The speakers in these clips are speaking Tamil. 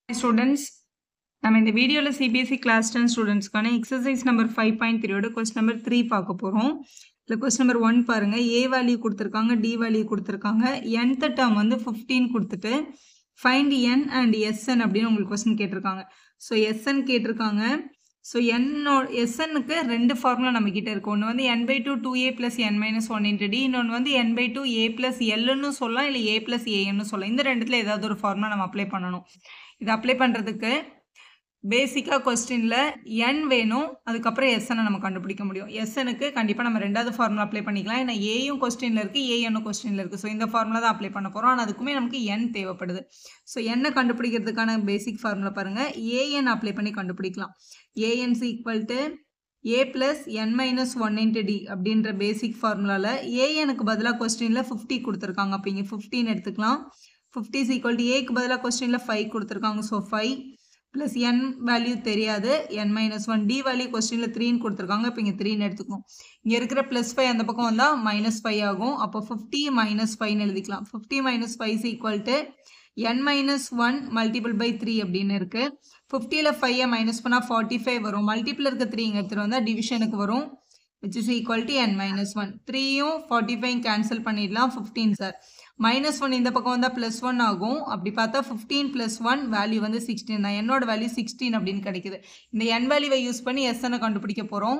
ஸ்டூடெண்ட்ஸ் நம்ம இந்த வீடியோவில் சிபிஎஸ்சி கிளாஸ் டென் ஸ்டூடெண்ட்ஸ்க்கான எக்ஸசைஸ் நம்பர் ஃபைவ் பாயிண்ட் த்ரீயோட கொஸ்டின் நம்பர் த்ரீ பார்க்க போகிறோம் இல்லை கொஸ்டின் நம்பர் ஒன் பாருங்கள் ஏ வேல்யூ கொடுத்துருக்காங்க டி வேல்யூ கொடுத்துருக்காங்க nth டேர்ம் வந்து ஃபிஃப்டீன் கொடுத்துட்டு ஃபைண்ட் என் அண்ட் எஸ்என் அப்படின்னு உங்களுக்கு கொஸ்டின் கேட்டிருக்காங்க ஸோ எஸ்என் கேட்டிருக்காங்க ஸோ என்னோ எஸ்என்னுக்கு ரெண்டு ஃபார்முலா நம்ம கிட்ட இருக்கு ஒன்று வந்து n by two two a plus n minus one into d இன்னொன்று வந்து n by two a plus எல்லுன்னு சொல்லலாம் இல்லை ஏ ப்ளஸ் ஏன்னு சொல்லலாம் இந்த ரெண்டுத்தில் ஏதாவது ஒரு ஃபார்முலா நம்ம அப்ளை பண்ணணும் இது அப்ளை பண்ணுறதுக்கு பேசிக்காக கொஸ்டினில் என் வேணும் அதுக்கப்புறம் எஸ்எனை நம்ம கண்டுபிடிக்க முடியும் எஸ்எனுக்கு கண்டிப்பாக நம்ம ரெண்டாவது ஃபார்முலா அப்ளை பண்ணிக்கலாம் ஏன்னா ஏயும் கொஸ்டினில் இருக்குது ஏஎன்னும் கொஸ்டினில் இருக்குது ஸோ இந்த ஃபார்முலா தான் அப்ளை பண்ண போகிறோம் ஆனால் அதுக்குமே நமக்கு என் தேவைப்படுது ஸோ எண்ணை கண்டுபிடிக்கிறதுக்கான பேசிக் ஃபார்முலா பாருங்கள் ஏஎன் அப்ளை பண்ணி கண்டுபிடிக்கலாம் a n's equal to a plus n minus one into d அப்படின்ற பேசிக் ஃபார்முலாவில் ஏஎனுக்கு பதிலாக கொஸ்டினில் ஃபிஃப்டி கொடுத்துருக்காங்க அப்போ இங்கே ஃபிஃப்டின்னு எடுத்துக்கலாம் ஃபிஃப்டி இஸ் ஈக்குவல் டு ஏக்கு பதிலாக கொஸ்டினில் ஃபைவ் கொடுத்துருக்காங்க so five plus n value தெரியாது n minus one d value கொஸ்டினில் த்ரீன்னு கொடுத்துருக்காங்க இப்போ இங்கே த்ரீன்னு எடுத்துக்கணும் இங்கே இருக்கிற ப்ளஸ் ஃபைவ் அந்த பக்கம் வந்தால் மைனஸ் ஃபைவ் ஆகும் அப்போ ஃபிஃப்டி மைனஸ் ஃபைவ்னு எழுதிக்கலாம் fifty minus five is equal to n minus one multiple by three அப்படின்னு இருக்குது ஃபிஃப்டியில் ஃபைவை மைனஸ் பண்ணால் ஃபார்ட்டி ஃபைவ் வரும் மல்டிபிள் இருக்க த்ரீ இங்கே எடுத்துகிட்டு வந்தால் டிவிஷனுக்கு வரும் which is equal to n minus one த்ரீயும் ஃபார்ட்டி ஃபைவ் கேன்சல் பண்ணிடலாம் ஃபிஃப்டீன் சார் மைனஸ் ஒன் இந்த பக்கம் வந்தால் ப்ளஸ் ஒன் ஆகும் அப்படி பார்த்தா ஃபிஃப்டீன் ப்ளஸ் ஒன் வேல்யூ வந்து சிக்ஸ்டீன் தான் என்னோட வேல்யூ சிக்ஸ்டீன் அப்படின்னு கிடைக்குது இந்த என் வேல்யூவை யூஸ் பண்ணி எஸ்எனை கண்டுபிடிக்க போகிறோம்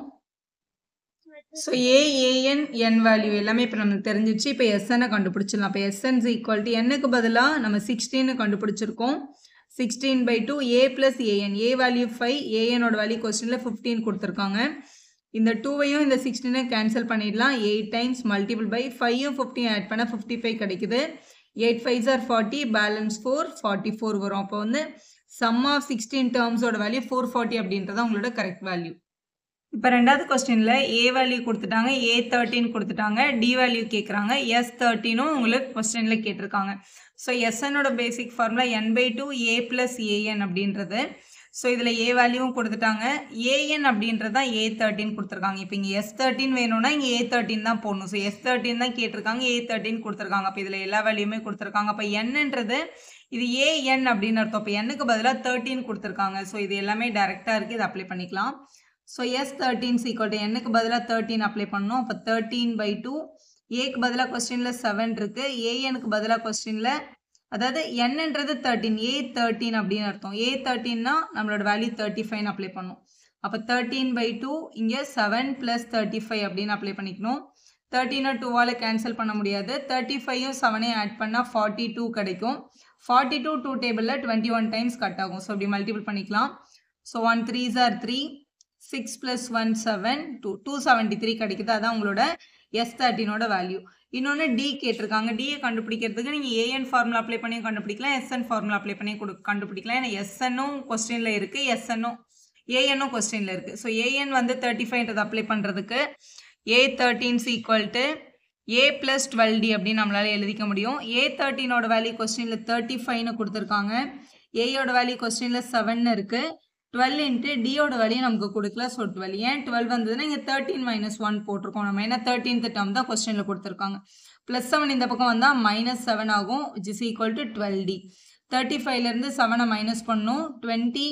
ஸோ ஏஏஎன் என் வேல்யூ எல்லாமே இப்போ நமக்கு தெரிஞ்சிச்சு இப்போ எஸ்எனை கண்டுபிடிச்சிடலாம் இப்போ எஸ்என்ஸ் ஈக்குவல் டு என்னுக்கு பதிலாக நம்ம சிக்ஸ்டீன்னு கண்டுபிடிச்சிருக்கோம் sixteen by two a plus a n a value five ஏஎனோட வேல்யூ கொஸ்டினில் ஃபிஃப்டீன் கொடுத்துருக்காங்க இந்த டூவையும் இந்த சிக்ஸ்டீனை கேன்சல் பண்ணிடலாம் எயிட் டைம்ஸ் மல்டிபிள் பை ஃபைவும் ஃபிஃப்டின் ஆட் பண்ணால் ஃபிஃப்டி ஃபைவ் கிடைக்குது eight five are forty balance four forty four வரும் அப்போ வந்து சம் ஆஃப் சிக்ஸ்டீன் டேர்ம்ஸோட வேல்யூ ஃபோர் ஃபார்ட்டி அப்படின்றது உங்களோட கரெக்ட் வேல்யூ இப்போ ரெண்டாவது கொஸ்டினில் ஏ வேல்யூ கொடுத்துட்டாங்க ஏ தேர்ட்டின் கொடுத்துட்டாங்க டி வேல்யூ கேட்குறாங்க எஸ் தேர்ட்டினும் உங்களுக்கு கொஸ்டினில் கேட்டிருக்காங்க ஸோ எஸ்என்னோட basic formula n by two a plus a n அப்படின்றது ஸோ இதில் ஏ வேல்யூவும் கொடுத்துட்டாங்க ஏஎன் அப்படின்றது தான் ஏ தேர்ட்டின் கொடுத்துருக்காங்க இப்போ இங்கே எஸ் தேர்ட்டின் வேணும்னா இங்கே ஏ தேர்ட்டின் தான் போடணும் ஸோ எஸ் தேர்ட்டின் தான் கேட்டிருக்காங்க ஏ தேர்ட்டின் கொடுத்துருக்காங்க அப்போ இதில் எல்லா வேல்யூமே கொடுத்துருக்காங்க அப்போ என்னன்றது இது ஏஎன் அப்படின்னு அர்த்தம் இப்போ என்னுக்கு பதிலாக தேர்ட்டின் கொடுத்துருக்காங்க ஸோ இது எல்லாமே டேரெக்டாக இருக்குது இதை அப்ளை பண்ணிக்கலாம் so S thirteen equal to என்னுக்கு பதிலாக தேர்ட்டின் அப்ளை பண்ணணும் அப்போ தேர்ட்டீன் பை டூ ஏக்கு பதிலாக கொஸ்டினில் செவன் இருக்குது ஏஎனுக்கு பதிலாக கொஸ்டினில் அதாவது என்னன்றது தேர்ட்டின் ஏ தேர்ட்டின் அப்படின்னு அர்த்தம் ஏ தேர்ட்டின்னா நம்மளோட வேல்யூ தேர்ட்டி ஃபைவ்னு அப்ளை பண்ணும் அப்போ தேர்ட்டீன் பை டூ இங்கே செவன் ப்ளஸ் தேர்ட்டி ஃபைவ் அப்படின்னு அப்ளை பண்ணிக்கணும் தேர்ட்டினை டூவால் கேன்சல் பண்ண முடியாது தேர்ட்டி ஃபைவும் செவனையும் ஆட் பண்ணால் ஃபார்ட்டி டூ கிடைக்கும் ஃபார்ட்டி டூ டூ டேபிளில் டுவெண்ட்டி ஒன் டைம்ஸ் கட் ஆகும் ஸோ அப்படி மல்டிபிள் பண்ணிக்கலாம் so one threes are three six plus one seven two two seventy three கிடைக்குது அதான் உங்களோட எஸ் தேர்ட்டினோட வேல்யூ இன்னொன்று டி கேட்டிருக்காங்க டியை கண்டுபிடிக்கிறதுக்கு நீங்கள் ஏஎன் ஃபார்முலா அப்ளை பண்ணி கண்டுபிடிக்கலாம் எஸ்என் ஃபார்முலா அப்ளை பண்ணி கொடு கண்டுபிடிக்கலாம் ஏன்னா எஸ்என்னும் கொஸ்டினில் இருக்குது எஸ்என்னும் ஏஎன்னும் கொஸ்டினில் இருக்குது ஸோ ஏஎன் வந்து தேர்ட்டி ஃபைவ்ன்றது அப்ளை பண்ணுறதுக்கு a thirteen's equal to a plus twelve d அப்படின்னு நம்மளால் எழுதிக்க முடியும் ஏ தேர்ட்டீனோட வேல்யூ கொஸ்டினில் தேர்ட்டி ஃபைவ்னு கொடுத்துருக்காங்க ஏயோட வேல்யூ கொஸ்டினில் செவன் இருக்குது டுவெல் இன்ட்டு டியோட வேல்யூ நமக்கு கொடுக்கல ஸோ டுவெல் ஏன் டுவெல் வந்ததுன்னா இங்கே தேர்ட்டின் மைனஸ் ஒன் போட்டிருக்கோம் நம்ம ஏன்னா தேர்ட்டீன்த் டேர்ம் தான் கொஸ்டினில் கொடுத்துருக்காங்க ப்ளஸ் செவன் இந்த பக்கம் வந்தால் மைனஸ் செவன் ஆகும் which is equal to twelve d thirty ஃபைவ்லேருந்து செவனை மைனஸ் பண்ணும் டுவெண்ட்டி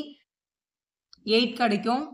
எயிட் கிடைக்கும்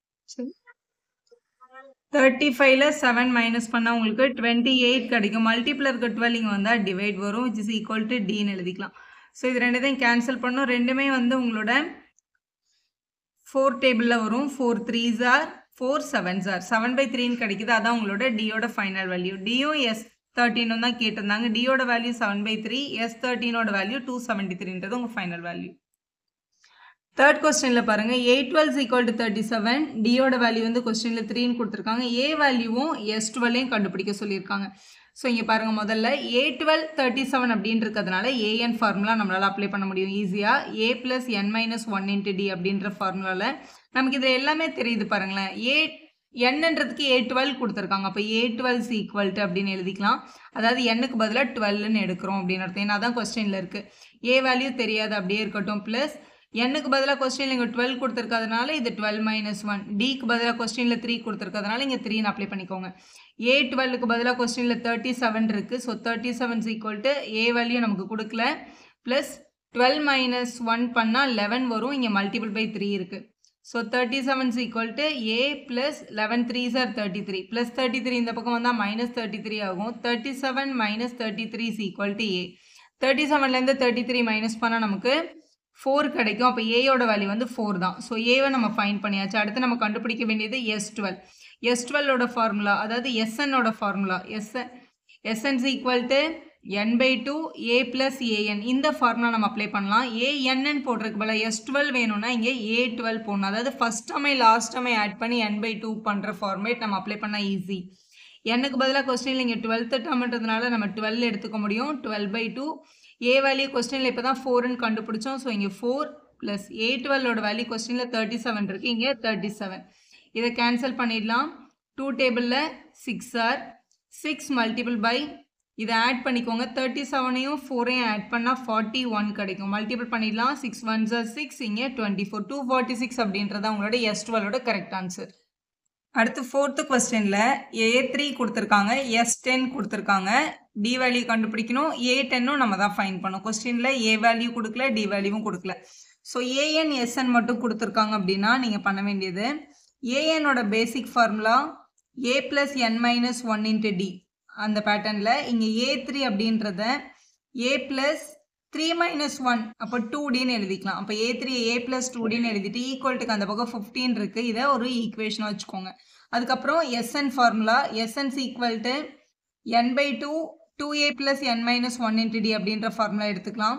தேர்ட்டி ஃபைவ்ல செவன் மைனஸ் பண்ணால் உங்களுக்கு டுவெண்ட்டி எயிட் கிடைக்கும் மல்டிபிள் இருக்க டுவெல் இங்கே வந்தால் டிவைட் வரும் விச் இஸ் ஈக்குவல் டு டின்னு எழுதிக்கலாம் ஸோ இது ரெண்டுத்தையும் கேன்சல் பண்ணும் ரெண்டுமே வந்து உங்களோட ஃபோர் டேபிளில் வரும் four threes are four sevens are seven by த்ரீன்னு கிடைக்குது அதான் உங்களோட டியோட ஃபைனல் வேல்யூ டியும் எஸ் தேர்ட்டினும் தான் கேட்டிருந்தாங்க டியோட value seven by three S தேர்ட்டினோட வேல்யூ டூ செவன்ட்டி த்ரீன்றது உங்கள் ஃபைனல் வேல்யூ தேர்ட் கொஸ்டினில் பாருங்கள் a twelve's equal to thirty seven டியோட வேல்யூ வந்து கொஸ்டினில் த்ரீன்னு கொடுத்துருக்காங்க ஏ வேல்யூவும் எஸ் டுவெல்லையும் கண்டுபிடிக்க சொல்லியிருக்காங்க ஸோ இங்கே பாருங்கள் முதல்ல ஏ டுவெல் தேர்ட்டி செவன் அப்படின்னு இருக்கிறதுனால ஏஎன் ஃபார்முலா நம்மளால் அப்ளை பண்ண முடியும் ஈஸியாக a plus n minus one into d அப்படின்ற ஃபார்முலாவில் நமக்கு இதில் எல்லாமே தெரியுது பாருங்களேன் ஏ என்னன்றதுக்கு ஏ டுவெல் கொடுத்துருக்காங்க அப்போ ஏ டுவெல்ஸ் ஈக்குவல் டு அப்படின்னு எழுதிக்கலாம் அதாவது எண்ணுக்கு பதிலாக டுவெல்னு எடுக்கிறோம் அப்படின்னு அர்த்தம் ஏன்னா தான் கொஸ்டினில் இருக்குது ஏ வேல்யூ தெரியாது அப்படியே இருக்கட்டும் ப்ளஸ் எண்ணுக்கு பதிலாக கொஸ்டினில் இங்கே டுவெல் கொடுத்துருக்கிறதுனால இது டுவெல் மைனஸ் ஒன் டிக்கு பதிலாக கொஸ்டினில் த்ரீ கொடுத்துருக்கிறதுனால இங்கே த்ரீன்னு அப்ளை பண்ணிக்கோங்க ஏ டுவெல்லுக்கு பதிலாக கொஸ்டினில் தேர்ட்டி செவன் இருக்குது so thirty seven's equal to a value நமக்கு கொடுக்கல ப்ளஸ் டுவெல் மைனஸ் ஒன் பண்ணால் லெவன் வரும் இங்கே மல்டிபிள் பை த்ரீ இருக்குது so thirty seven's equal to a plus eleven three are thirty three plus thirty three இந்த பக்கம் வந்தால் மைனஸ் தேர்ட்டி த்ரீ ஆகும் thirty seven minus thirty three is equal to a thirty செவன்லேருந்து தேர்ட்டி த்ரீ மைனஸ் பண்ணால் நமக்கு ஃபோர் கிடைக்கும் அப்போ ஏயோட வேல்யூ வந்து ஃபோர் தான் ஸோ ஏவை நம்ம ஃபைன் பண்ணியாச்சு அடுத்து நம்ம கண்டுபிடிக்க வேண்டியது எஸ் டுவெல் எஸ் டுவெல்லோட ஃபார்முலா அதாவது எஸ்என்னோட formula S n S n's equal to n by two a plus a n இந்த ஃபார்முலா நம்ம அப்ளை பண்ணலாம் ஏஎன்னு போட்டிருக்கு போல எஸ் டுவெல் வேணும்னா இங்கே ஏ டுவெல் போடணும் அதாவது ஃபஸ்ட் டமை லாஸ்ட் டமை ஆட் பண்ணி என் பை டூ பண்ணுற ஃபார்மேட் நம்ம அப்ளை பண்ணால் ஈஸி எனக்கு பதிலாக கொஸ்டினில் இங்கே டுவெல்த்து டம்ன்றதுனால நம்ம டுவெல் எடுத்துக்க முடியும் twelve by two a value கொஸ்டினில் இப்போ தான் ஃபோர்னு கண்டுபிடிச்சோம் ஸோ இங்கே ஃபோர் ப்ளஸ் ஏ டுவெல்லோட வேல்யூ கொஸ்டினில் தேர்ட்டி செவன் இருக்குது இங்கே தேர்ட்டி செவன் இதை கேன்சல் பண்ணிடலாம் டூ டேபிளில் six are six multiple by இதை ஆட் பண்ணிக்கோங்க தேர்ட்டி செவனையும் ஃபோரையும் ஆட் பண்ணால் ஃபார்ட்டி ஒன் கிடைக்கும் மல்டிபிள் பண்ணிடலாம் சிக்ஸ் ஒன் சார் சிக்ஸ் இங்கே twenty four two forty six அப்படின்றத உங்களோட எஸ் டுவெலோட கரெக்ட் ஆன்சர் அடுத்து ஃபோர்த்து கொஸ்டினில் ஏ த்ரீ கொடுத்துருக்காங்க எஸ் டென் கொடுத்துருக்காங்க டி வேல்யூ கண்டுபிடிக்கணும் ஏ டென்னும் நம்ம தான் ஃபைன் பண்ணோம் கொஸ்டினில் ஏ வேல்யூ கொடுக்கல டி வேல்யூவும் கொடுக்கல ஸோ ஏஎன் எஸ்என் மட்டும் கொடுத்துருக்காங்க அப்படின்னா நீங்கள் பண்ண வேண்டியது ஏஎனோட basic formula a plus n minus one into d அந்த பேட்டர்னில் இங்கே ஏ த்ரீ அப்படின்றத a plus three minus one அப்போ டூ டின்னு எழுதிக்கலாம் அப்போ a three a plus two டின்னு எழுதிட்டு ஈக்குவல்ட்டுக்கு அந்த பக்கம் ஃபிஃப்டீன் இருக்குது இதை ஒரு ஈக்குவேஷனாக வச்சுக்கோங்க அதுக்கப்புறம் S n formula எஸ்என்ஸ் equal to n by two two a plus n minus one into d அப்படின்ற ஃபார்முலா எடுத்துக்கலாம்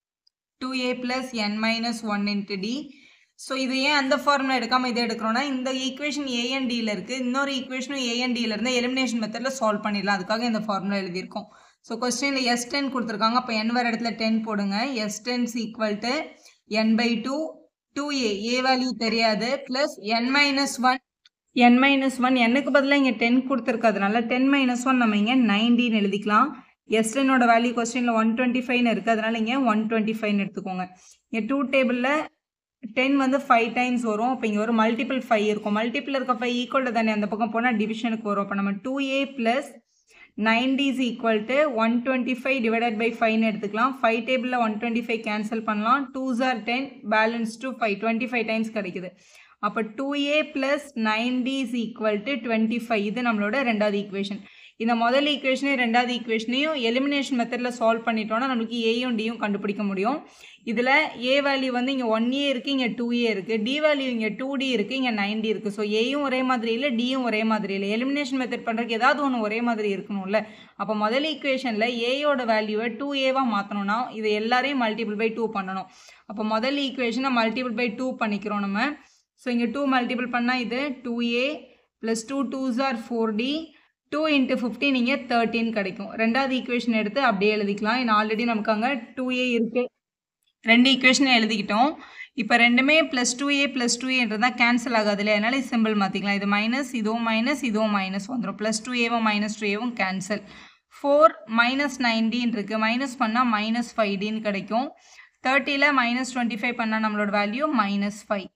two a plus n minus one into d so இது ஏன் அந்த ஃபார்முலா எடுக்காமல் இதை எடுக்கிறோன்னா இந்த ஈக்குவேஷன் ஏஎன்டியில் இருக்குது இன்னொரு ஈக்குவேஷனும் ஏஎன்டியில் இருந்து எலிமினேஷன் மெத்தடில் சால்வ் பண்ணிடலாம் அதுக்காக இந்த ஃபார்முலா எழுதியிருக்கோம் ஸோ கொஸ்டினில் எஸ் டென் கொடுத்துருக்காங்க அப்போ என் வர இடத்துல டென் போடுங்க S tens equal to n by two two a a value தெரியாது plus n minus one n minus one என்னுக்கு பதிலாக இங்கே டென் கொடுத்துருக்கறதுனால டென் மைனஸ் ஒன் நம்ம இங்கே நைன்டீன் எழுதிக்கலாம் எஸ் டென்னோட வேல்யூ கொஸ்டினில் ஒன் டுவெண்ட்டி ஃபைவ்னு இருக்குது அதனால இங்கே ஒன் டுவெண்ட்டி ஃபைவ்னு எடுத்துக்கோங்க இங்கே டூ டேபிளில் டென் வந்து ஃபைவ் டைம்ஸ் வரும் இப்போ இங்கே ஒரு மல்டிபிள் ஃபைவ் இருக்கும் மல்டிபிள் இருக்க ஃபைவ் ஈக்குவல் தானே அந்த பக்கம் போனால் டிவிஷனுக்கு வரும் அப்போ நம்ம two a plus ninety is equal to one twenty five divided by ஃபைவ்னு எடுத்துக்கலாம் ஃபைவ் டேபிளில் ஒன் டுவெண்ட்டி ஃபைவ் கேன்சல் பண்ணலாம் டூ ஜார் ten balance two five twenty five times கிடைக்குது அப்போ two a plus ninety is equal to twenty five இது நம்மளோட ரெண்டாவது ஈக்குவேஷன் இந்த முதல் ஈக்குவேஷனையும் ரெண்டாவது ஈக்குவேஷனையும் எலிமினேஷன் மெத்தடில் சால்வ் பண்ணிட்டோம்னா நம்மளுக்கு ஏயும் டியும் கண்டுபிடிக்க முடியும் இதில் ஏ வேல்யூ வந்து இங்கே ஒன் ஏ இருக்குது இங்கே டூ ஏ இருக்குது டி வேல்யூ இங்கே டூ டி இருக்குது இங்கே நைன் டி இருக்குது ஸோ ஏயும் ஒரே மாதிரி இல்லை டியும் ஒரே மாதிரி இல்லை எலிமினேஷன் மெத்தட் பண்ணுறதுக்கு ஏதாவது ஒன்று ஒரே மாதிரி இருக்கணும்ல அப்போ முதல் ஈக்குவேஷனில் ஏயோட வேல்யூவை டூ ஏவாக மாற்றணும்னா இது எல்லாரையும் மல்டிபிள் பை டூ பண்ணணும் அப்போ முதல் ஈக்குவேஷனை மல்டிபிள் பை டூ பண்ணிக்கிறோம் நம்ம ஸோ இங்கே டூ மல்டிபிள் பண்ணால் இது two a plus two twos are four d two into fifteen இங்கே தேர்ட்டின் கிடைக்கும் ரெண்டாவது ஈக்குவேஷன் எடுத்து அப்படியே எழுதிக்கலாம் ஏன்னா ஆல்ரெடி நமக்கு அங்கே டூ ஏ இருக்குது ரெண்டு ஈக்குவேஷன் எழுதிக்கிட்டோம் இப்போ ரெண்டுமே plus two a plus two ஏன்றதா கேன்சல் ஆகாது இல்லையா அதனால சிம்பிள் மாற்றிக்கலாம் இது மைனஸ் இதுவும் மைனஸ் இதுவும் மைனஸ் வந்துடும் ப்ளஸ் டூ ஏவும் மைனஸ் டூ ஏவும் கேன்சல் ஃபோர் மைனஸ் நைன்டீன் இருக்குது மைனஸ் பண்ணால் மைனஸ் ஃபைவ் டின்னு கிடைக்கும் தேர்ட்டியில் மைனஸ் டுவெண்ட்டி ஃபைவ் பண்ணால் நம்மளோட value minus five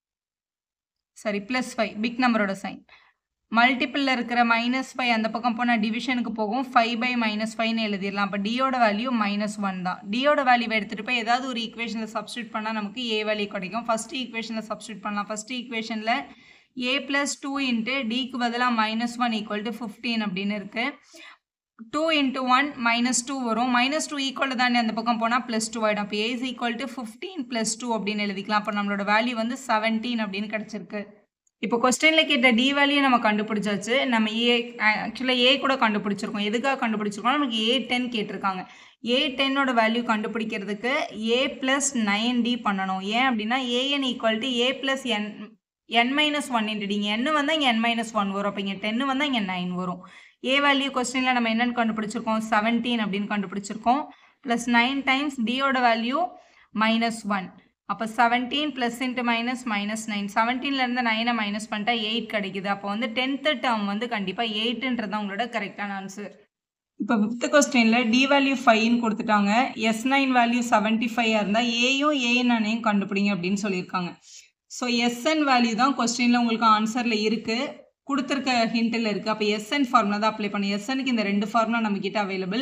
sorry plus five big நம்பரோட சைன் மல்டிப்பிளில் இருக்கிற மைனஸ் ஃபைவ் அந்த பக்கம் போனால் டிவிஷனுக்கு போகும் ஃபைவ் பை மைனஸ் ஃபைவ்னு எழுதிடலாம் அப்போ டியோட வேல்யூ மைனஸ் ஒன் தான் டியோட வேல்யூவை எடுத்துகிட்டு போய் ஏதாவது ஒரு ஈக்குவேஷனில் சப்ஸ்டியூட் பண்ணால் நமக்கு ஏ வேல்யூ கிடைக்கும் ஃபஸ்ட் ஈக்குவேஷனில் சப்ஸ்டியூட் பண்ணலாம் ஃபஸ்ட் ஈக்குவேஷனில் ஏ ப்ளஸ் டூ இன்ட்டு டிக்கு பதிலாக minus one equal to fifteen அப்படின்னு இருக்குது two into one minus two வரும் மைனஸ் டூ ஈக்குவல் தானே அந்த பக்கம் போனால் ப்ளஸ் டூ ஆகிடும் அப்போ a is equal to fifteen plus two அப்படின்னு எழுதிக்கலாம் அப்போ நம்மளோட வேல்யூ வந்து செவன்டீன் அப்படின்னு கிடச்சிருக்கு இப்போ கொஸ்டினில் கேட்ட டி வேல்யூ நம்ம கண்டுபிடிச்சாச்சு நம்ம ஏ ஆக்சுவலாக ஏ கூட கண்டுபிடிச்சிருக்கோம் எதுக்காக கண்டுபிடிச்சிருக்கோம் நமக்கு ஏ டென் கேட்டிருக்காங்க ஏ டென்னோட வேல்யூ கண்டுபிடிக்கிறதுக்கு ஏ ப்ளஸ் நைன் டி பண்ணணும் ஏன் அப்படின்னா a n equal to a plus n n minus one இன்ட்டுடிங்க என்னு வந்தால் இங்கே என் மைனஸ் ஒன் வரும் அப்போ இங்கே டென்னு வந்தால் இங்கே நைன் வரும் ஏ வேல்யூ கொஸ்டினில் நம்ம என்னென்னு கண்டுபிடிச்சிருக்கோம் செவன்டீன் அப்படின்னு கண்டுபிடிச்சிருக்கோம் ப்ளஸ் நைன் டைம்ஸ் டியோட வேல்யூ மைனஸ் ஒன் அப்போ seventeen plus into minus minus nine செவன்டீன்லேருந்து நைனை மைனஸ் பண்ணிட்டா எயிட் கிடைக்குது அப்போ வந்து டென்த்து டேர்ம் வந்து கண்டிப்பாக எயிட்டுன்றது தான் உங்களோட கரெக்டான ஆன்சர் இப்போ ஃபிஃப்த் கொஸ்டினில் டி வேல்யூ ஃபைவ்னு கொடுத்துட்டாங்க எஸ் நைன் வேல்யூ செவன்ட்டி ஃபைவாக இருந்தால் ஏயும் ஏஎன்ஐயும் கண்டுபிடிங்க அப்படின்னு சொல்லியிருக்காங்க ஸோ எஸ்என் வேல்யூ தான் கொஸ்டினில் உங்களுக்கு ஆன்சரில் இருக்குது கொடுத்துருக்க ஹிண்டில் இருக்குது அப்போ எஸ்என் ஃபார்முலா தான் அப்ளை பண்ணி எஸ்எனுக்கு இந்த ரெண்டு ஃபார்முலா நம்மக்கிட்ட அவைலபிள்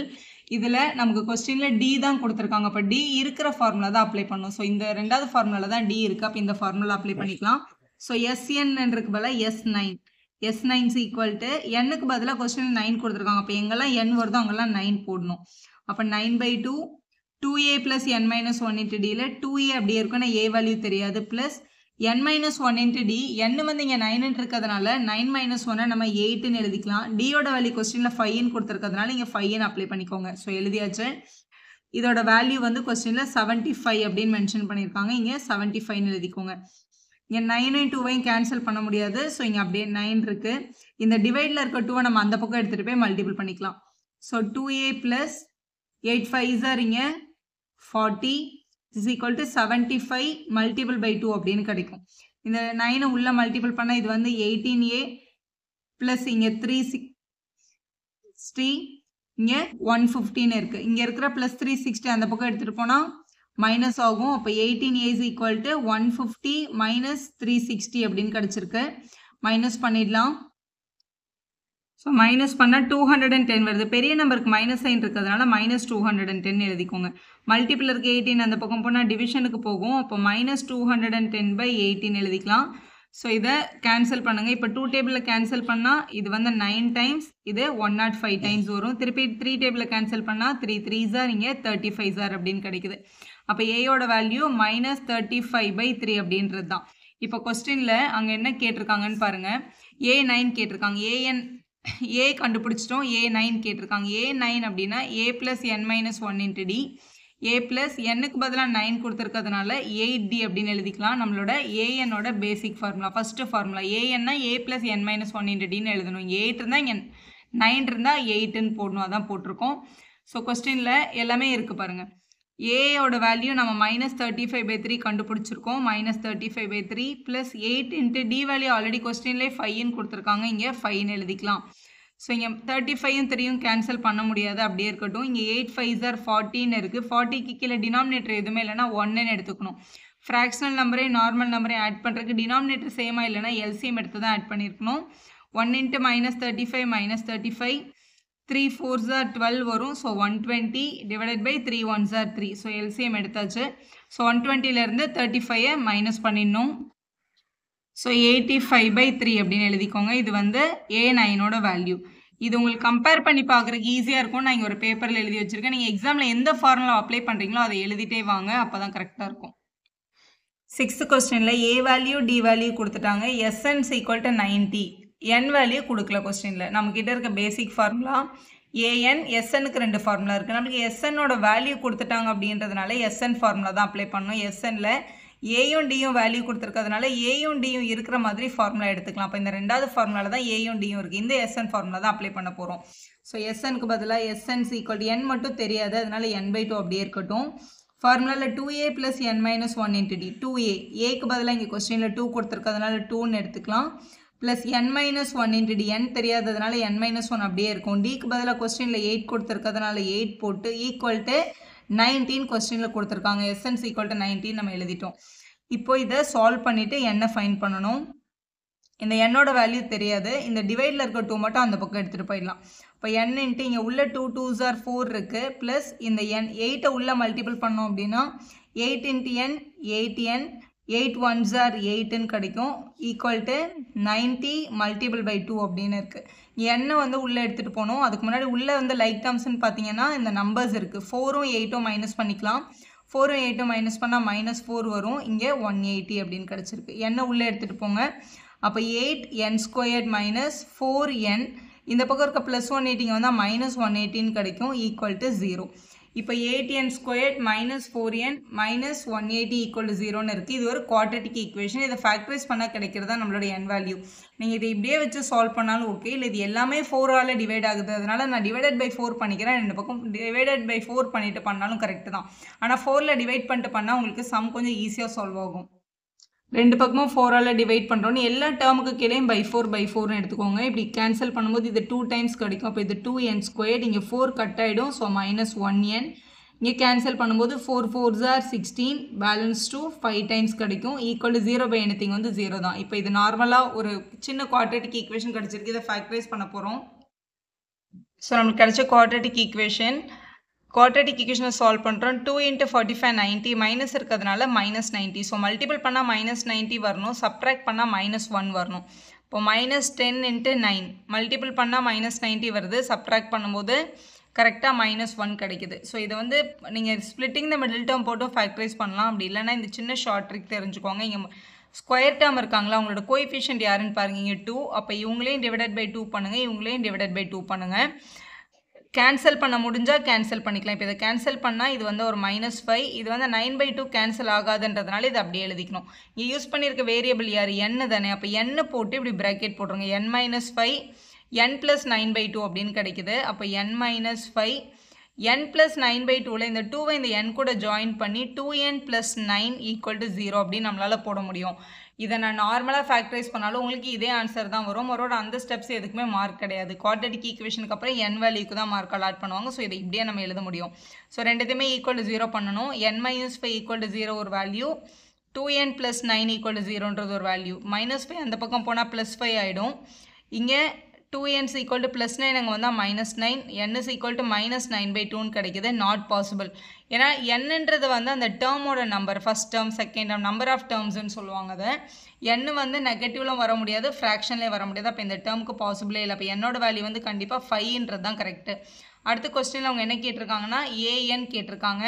இதில் நமக்கு கொஸ்டினில் டி தான் கொடுத்துருக்காங்க அப்போ டி இருக்கிற ஃபார்முலா தான் அப்ளை பண்ணணும் ஸோ இந்த ரெண்டாவது ஃபார்முலா தான் டி இருக்குது அப்போ இந்த ஃபார்முலா அப்ளை பண்ணிக்கலாம் ஸோ எஸ்என் இருக்கு பதிலாக S nine S nines equal to எண்ணுக்கு பதிலாக கொஸ்டின் நைன் கொடுத்துருக்காங்க அப்போ எங்கெல்லாம் என் வருதோ அங்கெல்லாம் நைன் போடணும் அப்போ nine by two two a plus n minus one into டியில் டூ ஏ அப்படியே இருக்கும் ஆனால் ஏ வேல்யூ தெரியாது plus n minus one into d n வந்து இங்கே நைன் இருக்கிறதுனால நைன் மைனஸ் ஒன்னை நம்ம எயிட்டுன்னு எழுதிக்கலாம் டியோட வேல்யூ கொஸ்டினில் ஃபைவ்னு கொடுத்துருக்கிறதுனால இங்கே ஃபைவ்னு அப்ளை பண்ணிக்கோங்க ஸோ எழுதியாச்சு இதோட வேல்யூ வந்து கொஸ்டினில் செவன்ட்டி ஃபைவ் அப்படின்னு மென்ஷன் பண்ணியிருக்காங்க இங்கே செவன்ட்டி ஃபைவ்னு எழுதிக்கோங்க இங்கே நைனையும் டூவையும் கேன்சல் பண்ண முடியாது ஸோ இங்கே அப்படியே நைன் இருக்குது இந்த டிவைடில் இருக்க டூவை நம்ம அந்த பக்கம் எடுத்துகிட்டு போய் மல்டிபிள் பண்ணிக்கலாம் so two a plus eight five sir இங்கே forty is equal to seventy five multiple by two அப்படின்னு கிடைக்கும் இந்த நைனை உள்ளே மல்டிபிள் பண்ணால் இது வந்து எயிட்டீன் ஏ ப்ளஸ் இங்கே த்ரீ சிக்ஸ்டி இங்கே ஒன் ஃபிஃப்டின்னு இருக்குது இங்கே இருக்கிற ப்ளஸ் த்ரீ சிக்ஸ்டி அந்த பக்கம் எடுத்துகிட்டு போனால் மைனஸ் ஆகும் அப்போ eighteen a's equal to one fifty minus three sixty அப்படின்னு கிடச்சிருக்கு மைனஸ் பண்ணிடலாம் ஸோ மைனஸ் பண்ணால் டூ ஹண்ட்ரட் அண்ட் டென் வருது பெரிய நம்பருக்கு மைனஸ் சைன் இருக்கிறதுனால minus two hundred and ten எழுதிக்கோங்க மல்டிபிள் இருக்க எயிட்டீன் அந்த பக்கம் போனால் டிவிஷனுக்கு போகும் அப்போ minus two hundred and ten by eighteen எழுதிக்கலாம் ஸோ இதை கேன்சல் பண்ணுங்கள் இப்போ டூ டேபிளில் கேன்சல் பண்ணால் இது வந்து நைன் டைம்ஸ் இது ஒன் நாட் ஃபைவ் டைம்ஸ் வரும் திருப்பி த்ரீ டேபிளில் கேன்சல் பண்ணால் த்ரீ த்ரீ சார் இங்கே தேர்ட்டி ஃபைவ் சார் அப்படின்னு கிடைக்குது அப்போ ஏயோட value minus thirty five by three அப்படின்றது தான் இப்போ கொஸ்டினில் அங்கே என்ன கேட்டிருக்காங்கன்னு பாருங்கள் ஏ நைன் கேட்டிருக்காங்க ஏஎன் ஏ கண்டுபிடிச்சிட்டோம் ஏ நைன் கேட்டிருக்காங்க ஏ நைன் அப்படின்னா a plus n minus one into d a plus என்னுக்கு பதிலாக நைன் கொடுத்துருக்கிறதுனால எயிட் டி அப்படின்னு எழுதிக்கலாம் நம்மளோட ஏஎன்னோட பேசிக் ஃபார்முலா ஃபஸ்ட்டு ஃபார்முலா ஏஎன்னா a plus n minus one into டின்னு எழுதணும் எயிட் இருந்தால் இங்கே நைன் இருந்தால் எயிட்டுன்னு போடணும் அதான் போட்டிருக்கோம் ஸோ கொஸ்டினில் எல்லாமே இருக்குது பாருங்கள் ஏயோட வேல்யூ நம்ம minus thirty five by three கண்டுபிடிச்சிருக்கோம் minus thirty five by three plus eight into d value already கொஸ்டின்லேயே ஃபைவ்னு கொடுத்துருக்காங்க இங்கே ஃபைவ்னு எழுதிக்கலாம் ஸோ இங்கே தேர்ட்டி ஃபைவும் த்ரீயும் கேன்சல் பண்ண முடியாது அப்படியே இருக்கட்டும் இங்கே எயிட் ஃபைவ் சார் ஃபார்ட்டின்னு இருக்குது ஃபார்ட்டிக்கு கீழே டினாமினேட்டர் எதுவுமே இல்லைனா ஒன்றுன்னு எடுத்துக்கணும் ஃப்ராக்ஷனல் நம்பரையும் நார்மல் நம்பரையும் ஆட் பண்ணுறதுக்கு டினாமினேட்டர் சேமாக இல்லைனா எல்சிஎம் எடுத்து தான் ஆட் பண்ணியிருக்கணும் one into minus thirty five minus thirty five three four ஜார் டுவெல் வரும் so one twenty divided by three one ஜார் த்ரீ ஸோ எல்சிஎம் எடுத்தாச்சு ஸோ ஒன் டுவெண்ட்டிலேருந்து தேர்ட்டி ஃபைவை மைனஸ் பண்ணிடணும் so eighty five by three அப்படின்னு எழுதிக்கோங்க இது வந்து ஏ நைனோட வேல்யூ இது உங்களுக்கு கம்பேர் பண்ணி பார்க்குறதுக்கு ஈஸியாக இருக்கும் நான் இங்கே ஒரு பேப்பரில் எழுதி வச்சுருக்கேன் நீங்கள் எக்ஸாமில் எந்த ஃபார்முலா அப்ளை பண்ணுறீங்களோ அதை எழுதிட்டே வாங்க அப்போ தான் கரெக்டாக இருக்கும் சிக்ஸ்த் கொஸ்டினில் ஏ வேல்யூ டி வேல்யூ கொடுத்துட்டாங்க S n's equal to ninety n value கொடுக்கல கொஸ்டினில் நம்மக்கிட்ட இருக்க பேசிக் ஃபார்முலா ஏஎன் எஸ்எனுக்கு ரெண்டு ஃபார்முலா இருக்குது நம்மளுக்கு எஸ்என்னோட வேல்யூ கொடுத்துட்டாங்க அப்படின்றதுனால எஸ்என் ஃபார்முலா தான் அப்ளை பண்ணணும் எஸ்என்னில் ஏயும் டியும் வேல்யூ கொடுத்துருக்கிறதுனால ஏயும் டியும் இருக்கிற மாதிரி ஃபார்முலா எடுத்துக்கலாம் அப்போ இந்த ரெண்டாவது ஃபார்முலாவில் தான் ஏயும் டியும் இருக்குது இந்த எஸ்என் ஃபார்முலா தான் அப்ளை பண்ண போகிறோம் ஸோ எஸ்எனுக்கு பதிலாக எஸ்என்ஸ் ஈக்குவல் என் மட்டும் தெரியாது அதனால என் பை டூ அப்படியே இருக்கட்டும் ஃபார்முலாவில் two a plus n minus one into d two a ஏக்கு பதிலாக இங்கே கொஸ்டினில் டூ கொடுத்துருக்கிறதுனால டூன்னு எடுத்துக்கலாம் plus n minus one into d n தெரியாததுனால என் மைனஸ் ஒன் அப்படியே இருக்கும் டிக்கு பதிலாக கொஸ்டினில் எயிட் கொடுத்துருக்கிறதுனால எயிட் போட்டு ஈக்குவல் டு நைன்டீன் கொஸ்டினில் கொடுத்துருக்காங்க எஸ்என்ஸ் ஈக்குவல் டு நைன்டீன் நம்ம எழுதிட்டோம் இப்போ இதை சால்வ் பண்ணிவிட்டு எண்ணை ஃபைன் பண்ணணும் இந்த எண்ணோட வேல்யூ தெரியாது இந்த டிவைடில் இருக்க டூ மட்டும் அந்த பக்கம் எடுத்துகிட்டு போயிடலாம் இப்போ என் இன்ட்டு இங்கே உள்ள டூ டூ ஜார் ஃபோர் இருக்குது ப்ளஸ் இந்த என் எயிட்டை உள்ளே மல்டிபிள் பண்ணோம் அப்படின்னா eight into n eight n eight one ஜார் எயிட்டுன்னு கிடைக்கும் equal to ninety multiple by two அப்படின்னு இருக்குது எண்ணை வந்து உள்ளே எடுத்துகிட்டு போகணும் அதுக்கு முன்னாடி உள்ளே வந்து லைக் டேர்ம்ஸ்னு பார்த்தீங்கன்னா இந்த நம்பர்ஸ் இருக்குது ஃபோரும் எயிட்டும் மைனஸ் பண்ணிக்கலாம் ஃபோரும் எயிட்டும் மைனஸ் பண்ணால் மைனஸ் ஃபோர் வரும் இங்கே ஒன் எயிட்டி அப்படின்னு கிடச்சிருக்கு எண்ணை உள்ளே எடுத்துகிட்டு போங்க அப்போ eight n squared minus four n இந்த பக்கம் இருக்க ப்ளஸ் ஒன் எயிட்டிங்க வந்தால் மைனஸ் ஒன் எயிட்டின்னு கிடைக்கும் ஈக்குவல் டு ஜீரோ இப்போ eight n squared minus four n minus one eighty equal to ஜீரோன்னு இருக்குது இது ஒரு குவாட்ரட்டிக் ஈக்குவேஷன் இதை ஃபேக்டரைஸ் பண்ணால் கிடைக்கிறதா நம்மளோட என் வேல்யூ நீங்கள் இதை இப்படியே வச்சு சால்வ் பண்ணாலும் ஓகே இல்லை இது எல்லாமே ஃபோரால் டிவைட் ஆகுது அதனால நான் டிவைடட் பை ஃபோர் பண்ணிக்கிறேன் ரெண்டு பக்கம் டிவைடட் பை ஃபோர் பண்ணிட்டு பண்ணாலும் கரெக்டு தான் ஆனால் ஃபோரில் டிவைட் பண்ணிட்டு பண்ணால் உங்களுக்கு சம் கொஞ்சம் ஈஸியாக சால்வ் ஆகும் ரெண்டு பக்கமும் ஃபோரால் டிவைட் பண்ணுறோன்னு எல்லா டேர்முக்கு கீழேயும் பை ஃபோர் பை ஃபோர்னு எடுத்துக்கோங்க இப்படி கேன்சல் பண்ணும்போது இது டூ டைம்ஸ் கிடைக்கும் அப்போ இது டூ என் ஸ்கொயர்ட் இங்கே ஃபோர் கட் ஆகிடும் ஸோ மைனஸ் ஒன் என் இங்கே கேன்சல் பண்ணும்போது ஃபோர் ஃபோர் ஜார் sixteen balance two five times கிடைக்கும் equal to zero by anything வந்து ஜீரோ தான் இப்போ இது நார்மலாக ஒரு சின்ன குவாட்ரேட்டிக் ஈக்குவேஷன் கிடச்சிருக்கு இதை ஃபேக்டரைஸ் பண்ண போகிறோம் ஸோ நம்மளுக்கு கிடைச்ச குவாட்ரேட்டிக் ஈக்குவேஷன் குவாட்ரேட்டிக் ஈக்குவேஷனை சால்வ் பண்ணுறோம் two into forty five ninety minus இருக்கிறதுனால மைனஸ் நைன்ட்டி ஸோ மல்டிபிள் பண்ணால் மைனஸ் நைன்ட்டி வரணும் சப்ட்ராக்ட் பண்ணால் மைனஸ் ஒன் வரணும் இப்போ minus ten into nine multiple பண்ணால் மைனஸ் நைன்ட்டி வருது சப்ட்ராக்ட் பண்ணும்போது கரெக்டாக மைனஸ் ஒன் கிடைக்குது ஸோ இதை வந்து நீங்கள் ஸ்ப்ளிட்டிங் த மிடில் டேர்ம் போட்டு ஃபேக்டரைஸ் பண்ணலாம் அப்படி இல்லைன்னா இந்த சின்ன ஷார்ட் ட்ரிக் தெரிஞ்சுக்கோங்க இங்கே ஸ்கொயர் டேர்ம் இருக்காங்களா அவங்களோட கோஎஃபிஷியன்ட் யாருன்னு பாருங்க இங்கே டூ அப்போ இவங்களையும் டிவைடட் பை டூ பண்ணுங்கள் இவங்களையும் டிவைடட் பை டூ பண்ணுங்கள் கேன்சல் பண்ண முடிஞ்சால் கேன்சல் பண்ணிக்கலாம் இப்போ இதை கேன்சல் பண்ணால் இது வந்து ஒரு மைனஸ் ஃபைவ் இது வந்து நைன் பை டூ கேன்சல் ஆகாதுன்றதுனால இது அப்படியே எழுதிக்கணும் இங்கே யூஸ் பண்ணியிருக்க வேரியபிள் யார் என் தானே அப்போ என்னு போட்டு இப்படி ப்ராக்கெட் போட்டுருங்க n minus five n plus nine by two அப்படின்னு கிடைக்குது அப்போ n minus five n plus nine by டூவில் இந்த டூவை இந்த என் கூட ஜாயின் பண்ணி two n plus nine equal to zero அப்படின்னு நம்மளால் போட முடியும் இதை நான் நார்மலாக ஃபேக்டரைஸ் பண்ணாலும் உங்களுக்கு இதே ஆன்சர் தான் வரும் மரோட அந்த ஸ்டெப்ஸ் எதுக்குமே மார்க் கிடையாது குவாட்ரட்டிக் ஈக்குவேஷனுக்கு அப்புறம் என் வேல்யூக்கு தான் மார்க் அலாட் பண்ணுவாங்க ஸோ இதை இப்படியே நம்ம எழுத முடியும் ஸோ ரெண்டுத்தையுமே ஈக்குவல் டு ஜீரோ பண்ணணும் n minus five equal to zero ஒரு value two n plus nine equal to ஜீரோன்றது ஒரு வேல்யூ மைனஸ் ஃபைவ் அந்த பக்கம் போனால் ப்ளஸ் ஃபைவ் ஆகிடும் இங்கே two n's equal to plus nine அங்கே வந்தால் minus nine n is equal to minus nine by டூன்னு கிடைக்குது நாட் பாசிபிள் ஏன்னா என்னன்றது வந்து அந்த டேர்மோட number first term second term number of டேர்ம்ஸ்னு சொல்லுவாங்க அதை என் வந்து நெகட்டிவ்லும் வர முடியாது ஃப்ராக்ஷன்லேயே வர முடியாது அப்போ இந்த டேர்முக்கு பாசிபிளே இல்லை அப்போ என்னோட வேல்யூ வந்து கண்டிப்பாக ஃபைவ்ன்றது தான் கரெக்டு அடுத்த கொஸ்டினில் அவங்க என்ன கேட்டிருக்காங்கன்னா ஏஎன் கேட்டிருக்காங்க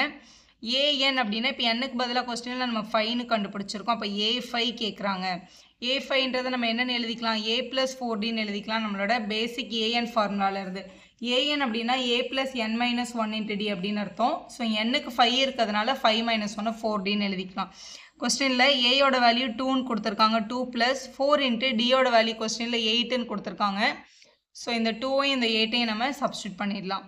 ஏஎன் அப்படின்னா இப்போ என்னுக்கு பதிலாக கொஸ்டினில் நம்ம ஃபைன்னு கண்டுபிடிச்சிருக்கோம் அப்போ ஏ ஃபைவ் கேட்குறாங்க ஏ ஃபைன்றதை நம்ம என்னென்னு எழுதிக்கலாம் ஏ ப்ளஸ் ஃபோர் டின்னு எழுதிக்கலாம் நம்மளோட பேசிக் ஏஎன் ஃபார்முலாவில் இருந்து ஏஎன் அப்படின்னா a plus n minus one into d அப்படின்னு அர்த்தம் ஸோ என்னுக்கு ஃபைவ் இருக்கிறதுனால ஃபைவ் மைனஸ் ஒன்று ஃபோர் டின்னு எழுதிக்கலாம் கொஸ்டினில் ஏயோட வேல்யூ டூன்னு கொடுத்துருக்காங்க டூ ப்ளஸ் ஃபோர் இன்ட்டு டியோட வேல்யூ கொஸ்டினில் எயிட்டுன்னு கொடுத்துருக்காங்க ஸோ இந்த டூவையும் இந்த எயிட்டையும் நம்ம சப்ஸ்டியூட் பண்ணிடலாம்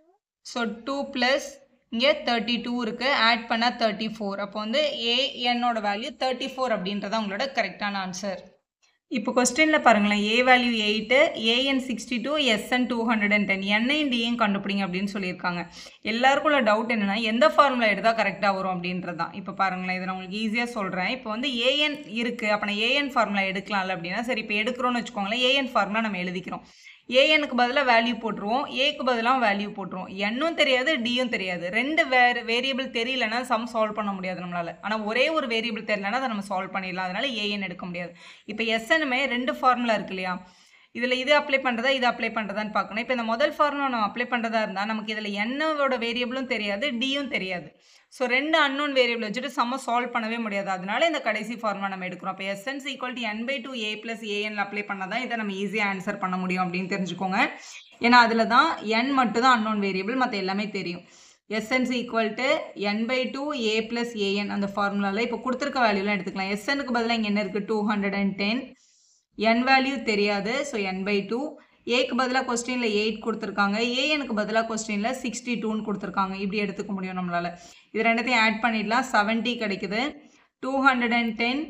ஸோ டூ ப்ளஸ் இங்கே தேர்ட்டி டூ இருக்குது ஆட் பண்ணால் தேர்ட்டி ஃபோர் அப்போ வந்து ஏஎன்னோட வேல்யூ தேர்ட்டி ஃபோர் அப்படின்றத உங்களோட கரெக்டான ஆன்சர் இப்போ கொஸ்டினில் பாருங்களேன் a value eight a n sixty two S n two hundred and ten என்ஐன் டிஎன் கண்டுபிடிங்க அப்படின்னு சொல்லியிருக்காங்க எல்லாருக்கும் உள்ள டவுட் என்னென்னா எந்த ஃபார்முலா எடுத்தால் கரெக்டாக வரும் அப்படின்றது தான் இப்போ பாருங்களேன் இதை நான் உங்களுக்கு ஈஸியாக சொல்கிறேன் இப்போ வந்து ஏஎன் இருக்குது அப்போ நான் ஏஎன் ஃபார்முலா எடுக்கலாம்ல அப்படின்னா சரி இப்போ எடுக்கிறோன்னு வச்சுக்கோங்களேன் ஏஎன் ஃபார்முலா நம்ம எழுதிக்கிறோம் ஏஎனுக்கு பதிலாக வேல்யூ போட்டுருவோம் ஏக்கு பதிலாக வேல்யூ போட்டுருவோம் என்னும் தெரியாது டியும் தெரியாது ரெண்டு வேறு வேரியபிள் தெரியலனா சம் சால்வ் பண்ண முடியாது நம்மளால் ஆனால் ஒரே ஒரு வேரியபிள் தெரியலனா அதை நம்ம சால்வ் பண்ணிடலாம் அதனால ஏஎன் எடுக்க முடியாது இப்போ எஸ்எனுமே ரெண்டு ஃபார்முலா இருக்கு இல்லையா இதில் இது அப்ளை பண்ணுறதா இது அப்ளை பண்ணுறதான்னு பார்க்கணும் இப்போ இந்த முதல் ஃபார்முலா நம்ம அப்ளை பண்ணுறதா இருந்தால் நமக்கு இதில் என்னோட வேரியபிளும் தெரியாது டியும் தெரியாது ஸோ ரெண்டு அன்னோன் வேரியபிள் வச்சுட்டு சம்ம சால்வ் பண்ணவே முடியாது அதனால இந்த கடைசி ஃபார்முலா நம்ம எடுக்கிறோம் அப்போ S n's equal to n by two a plus a n apply பண்ணால் தான் இதை நம்ம ஈஸியாக ஆன்சர் பண்ண முடியும் அப்படின்னு தெரிஞ்சுக்கோங்க ஏன்னா அதில் தான் என் மட்டும் தான் அன்னோன் வேரியபிள் மற்ற எல்லாமே தெரியும் S n's equal to n by two a plus a n அந்த ஃபார்முலாவில் இப்போ கொடுத்துருக்க வேல்யூலாம் எடுத்துக்கலாம் எஸ்எனுக்கு பதிலாக இங்கே என்ன இருக்குது two hundred and ten n value தெரியாது ஸோ என் பை டூ ஏக்கு பதிலாக கொஸ்டினில் எயிட் கொடுத்துருக்காங்க ஏஎனுக்கு பதிலாக கொஸ்டினில் சிக்ஸ்டி டூன்னு கொடுத்துருக்காங்க இப்படி எடுத்துக்க முடியும் நம்மளால் இது ரெண்டுத்தையும் ஆட் பண்ணிடலாம் செவன்ட்டி கிடைக்குது two hundred and ten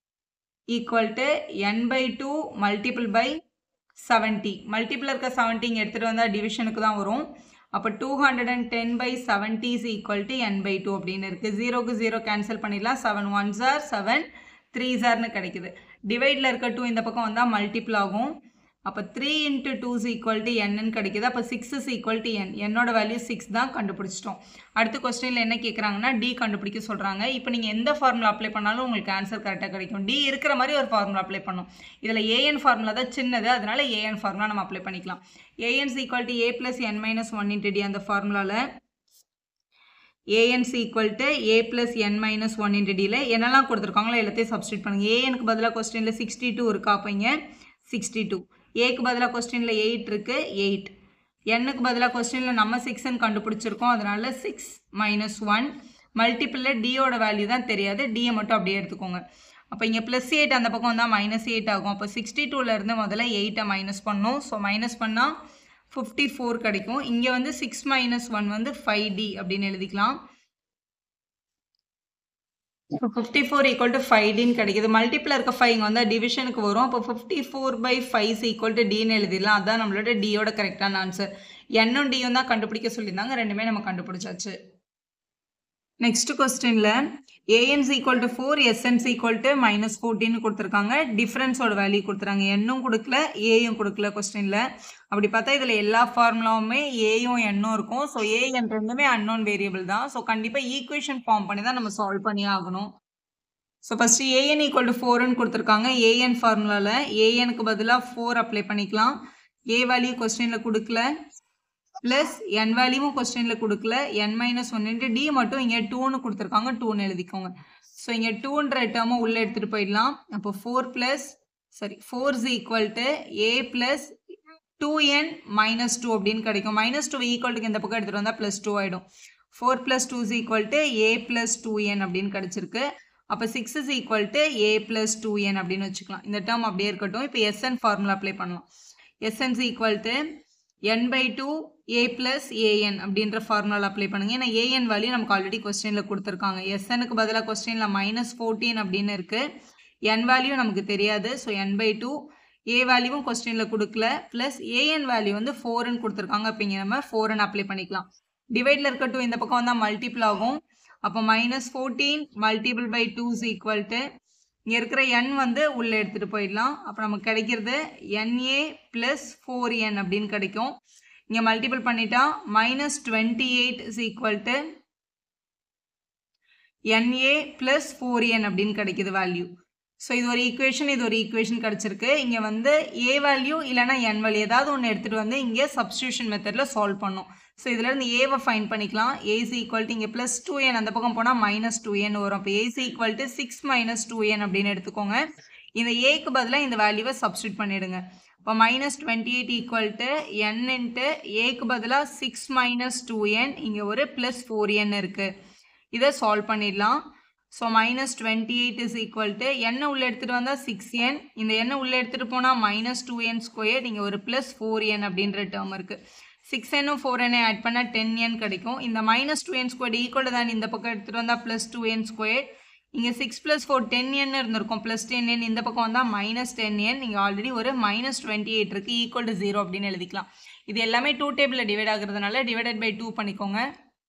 equal to n by two multiple by seventy multiple இருக்க செவன்ட்டி இங்கே எடுத்துகிட்டு வந்தால் டிவிஷனுக்கு தான் வரும் அப்போ two hundred and ten by seventy is equal to n by two அப்படின்னு இருக்குது ஜீரோக்கு ஜீரோ கேன்சல் பண்ணிடலாம் செவன் ஒன் ஜார் செவன் த்ரீ ஜார்னு கிடைக்குது டிவைடில் இருக்க டூ இந்த பக்கம் வந்தால் மல்டிபிள் ஆகும் அப்போ three into two is equal to என்னன்னு கிடைக்குது அப்போ six is equal to n என்னோட வேல்யூ சிக்ஸ் தான் கண்டுபிடிச்சிட்டோம் அடுத்த கொஸ்டினில் என்ன கேட்குறாங்கன்னா டி கண்டுபிடிக்க சொல்கிறாங்க இப்போ நீங்கள் எந்த ஃபார்முலா அப்ளை பண்ணாலும் உங்களுக்கு ஆன்சர் கரெக்டாக கிடைக்கும் டி இருக்கிற மாதிரி ஒரு ஃபார்முலா அப்ளை பண்ணும் இதில் ஏஎன் ஃபார்முலா தான் சின்னது அதனால ஏஎன் ஃபார்முலா நம்ம அப்ளை பண்ணிக்கலாம் a n's equal to a plus n minus one into d அந்த ஃபார்முலாவில் a n's equal to a plus n minus one into டியில் என்னெல்லாம் கொடுத்துருக்காங்களோ எல்லாத்தையும் சப்ஸ்டியூட் பண்ணுங்கள் ஏஎனுக்கு பதிலாக கொஸ்டினில் சிக்ஸ்டி டூ இருக்கா அப்போ இங்கே சிக்ஸ்டி டூ ஏக்கு பதிலாக கொஸ்டினில் எயிட் இருக்குது எயிட் என்னுக்கு பதிலாக கொஸ்டினில் நம்ம சிக்ஸ்ன்னு கண்டுபிடிச்சிருக்கோம் அதனால சிக்ஸ் மைனஸ் ஒன் மல்டிப்பிளில் டியோட வேல்யூ தான் தெரியாது டியை மட்டும் அப்படியே எடுத்துக்கோங்க அப்போ இங்கே ப்ளஸ் எயிட் அந்த பக்கம் வந்தால் மைனஸ் எயிட் ஆகும் அப்போ சிக்ஸ்டி டூலேருந்து முதல்ல எயிட்டை மைனஸ் பண்ணோம் ஸோ மைனஸ் பண்ணால் ஃபிஃப்டி ஃபோர் கிடைக்கும் இங்கே வந்து சிக்ஸ் மைனஸ் ஒன் வந்து ஃபைவ் டி அப்படின்னு எழுதிக்கலாம் இப்போ fifty four equal to five டின்னு கிடைக்குது மல்டிப்பில் இருக்க ஃபைவ் இங்கே வந்து டிவிஷனுக்கு வரும் அப்போ fifty four by five equal to டின்னு எழுதிடலாம் அதான் நம்மளோட டியோட கரெக்டான ஆன்சர் என்னும் டியும் தான் கண்டுபிடிக்க சொல்லியிருந்தாங்க ரெண்டுமே நம்ம கண்டுபிடிச்சாச்சு நெக்ஸ்ட் கொஸ்டின்ல a n is equal to four s n is equal to minus fourteen கொடுத்துருக்காங்க டிஃப்ரென்ஸோட வேல்யூ கொடுத்துறாங்க என்னும் கொடுக்கல ஏயும் கொடுக்கல கொஸ்டின்ல அப்படி பார்த்தா இதில் எல்லா ஃபார்முலாவுமே ஏயும் எண்ணும் இருக்கும் ஸோ ஏ என் ரெண்டுமே அன்னோன் வேரியபிள் தான் ஸோ கண்டிப்பாக ஈக்குவேஷன் ஃபார்ம் பண்ணி தான் நம்ம சால்வ் பண்ணி ஆகணும் so first a n equal to ஃபோர்னு கொடுத்துருக்காங்க ஏஎன் ஃபார்முலாவில் ஏஎனுக்கு பதிலாக ஃபோர் அப்ளை பண்ணிக்கலாம் ஏ வேல்யூ கொஸ்டினில் கொடுக்கல ப்ளஸ் என் வேல்யூவும் கொஸ்டினில் கொடுக்கல என் மைனஸ் ஒன்னுட்டு டி மட்டும் இங்கே டூன்னு கொடுத்துருக்காங்க டூன்னு எழுதிக்கோங்க ஸோ இங்கே டூன்ற டேர்மை உள்ளே எடுத்துகிட்டு போயிடலாம் அப்போ ஃபோர் ப்ளஸ் சரி four is equal to a plus two n minus two அப்படின்னு கிடைக்கும் மைனஸ் டூ ஈக்குவல்ட்டுக்கு இந்த பக்கம் எடுத்துகிட்டு வந்தால் ப்ளஸ் டூ ஆகிடும் four plus two is equal to a plus two n அப்படின்னு கிடச்சிருக்கு அப்போ six is equal to a plus two n அப்படின்னு வச்சுக்கலாம் இந்த டேர்ம் அப்படியே இருக்கட்டும் இப்போ எஸ்என் ஃபார்முலா அப்ளை பண்ணலாம் s n is equal to n by two a plus a n அப்படின்ற ஃபார்முலா அப்ளை பண்ணுங்க ஏன்னா ஏஎன் வேல்யூ நமக்கு ஆல்ரெடி கொஸ்டினில் கொடுத்துருக்காங்க எஸ்எனுக்கு பதிலாக கொஸ்டினில் மைனஸ் ஃபோர்டீன் அப்படின்னு இருக்குது என் வேல்யூ நமக்கு தெரியாது so n by two a வேல்யூவும் கொஸ்டினில் கொடுக்கல ப்ளஸ் ஏஎன் வேல்யூ வந்து ஃபோர்னு கொடுத்துருக்காங்க அப்போ இங்கே நம்ம ஃபோர்னு அப்ளை பண்ணிக்கலாம் டிவைடில் இருக்க டூ இந்த பக்கம் வந்தால் மல்டிபிள் ஆகும் அப்போ minus fourteen multiple by two is equal to இங்கே இருக்கிற என் வந்து உள்ளே எடுத்துகிட்டு போயிடலாம் அப்போ நமக்கு கிடைக்கிறது என்ஏ ப்ளஸ் ஃபோர் என் அப்படின்னு கிடைக்கும் இங்கே மல்டிபிள் பண்ணிட்டா minus twenty eight is equal to n a plus four n அப்படின்னு கிடைக்குது வேல்யூ ஸோ இது ஒரு ஈக்குவேஷன் இது ஒரு ஈக்குவேஷன் கிடச்சிருக்கு இங்கே வந்து ஏ வேல்யூ இல்லைனா என் வேல்யூ ஏதாவது ஒன்று எடுத்துகிட்டு வந்து இங்கே சப்ஸ்டியூஷன் மெத்தடில் சால்வ் பண்ணும் ஸோ இதில் ஏவை ஃபைன் பண்ணிக்கலாம் ஏசி ஈக்குவல் டு இங்கே ப்ளஸ் டூ என் அந்த பக்கம் போனால் மைனஸ் டூ என் வரும் அப்போ a is equal to six minus two n அப்படின்னு எடுத்துக்கோங்க இந்த ஏக்கு பதிலாக இந்த வேல்யூவை சப்ஸ்டியூட் பண்ணிடுங்க இப்போ minus twenty eight equal to n into ஏக்கு பதிலாக சிக்ஸ் மைனஸ் டூ என் இங்கே ஒரு ப்ளஸ் ஃபோர் என் இருக்குது இதை சால்வ் பண்ணிடலாம் so minus twenty eight is equal to எண்ணெய் உள்ளே எடுத்துகிட்டு வந்தால் சிக்ஸ் என் இந்த எண்ணெய் உள்ளே எடுத்துகிட்டு போனால் மைனஸ் டூ என் ஸ்கொயர் இங்கே ஒரு ப்ளஸ் ஃபோர் என் அப்படின்ற டேர்ம் இருக்குது சிக்ஸ் என்னும் ஃபோர் என்னை ஆட் பண்ணால் டென் என் கிடைக்கும் இந்த minus two n square equal தான் இந்த பக்கம் எடுத்துகிட்டு வந்தால் ப்ளஸ் டூ என் ஸ்கொயர் இங்கே six plus four ten n இருந்திருக்கும் ப்ளஸ் டென் என் இந்த பக்கம் வந்தால் மைனஸ் டென் என் இங்கே ஆல்ரெடி ஒரு மைனஸ் டுவெண்ட்டி எயிட் இருக்குது ஈக்குவல் டு ஜீரோ அப்படின்னு எழுதிக்கலாம் இது எல்லாமே டூ டேபிளில் டிவைட் ஆகுறதுனால டிவைடட் பை டூ பண்ணிக்கோங்க